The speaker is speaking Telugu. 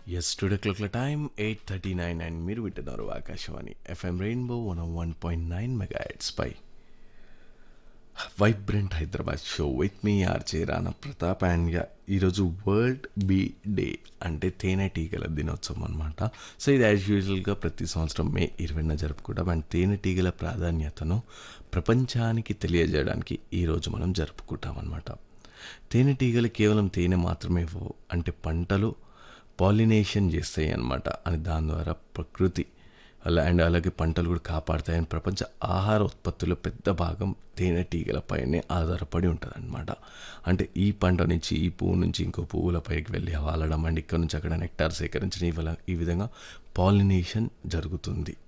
ఎస్ టుడే క్లాక్ల time eight thirty nine and మీరు వింటున్నారు ఆకాశవాణి FM rainbow one one point nine mega పై వైబ్రెంట్ హైదరాబాద్ షో విత్ మీ RJ Rana Pratap and yeah ఈరోజు వరల్డ్ బీ డే అంటే తేనెటీగల దినోత్సవం అనమాట సో ఇది యాజ్ యూజువల్గా ప్రతి సంవత్సరం మే ఇరవైన జరుపుకుంటాం అండ్ తేనెటీగల ప్రాధాన్యతను ప్రపంచానికి తెలియజేయడానికి ఈరోజు మనం జరుపుకుంటాం అనమాట తేనెటీగలు కేవలం తేనె మాత్రమే ఇవ్వవు అంటే పంటలు పాలినేషన్ చేస్తాయి అన్నమాట అని దాని ద్వారా ప్రకృతి అలా అండ్ అలాగే పంటలు కూడా కాపాడుతాయని ప్రపంచ ఆహార ఉత్పత్తుల పెద్ద భాగం తేనెటీగలపైనే ఆధారపడి ఉంటుంది అనమాట అంటే ఈ పంట నుంచి ఈ పువ్వు నుంచి ఇంకో పువ్వులపైకి వెళ్ళి వాలడం అండ్ ఇక్కడ నుంచి అక్కడ నెక్టార్ సేకరించడం ఇవాళ ఈ విధంగా పాలినేషన్ జరుగుతుంది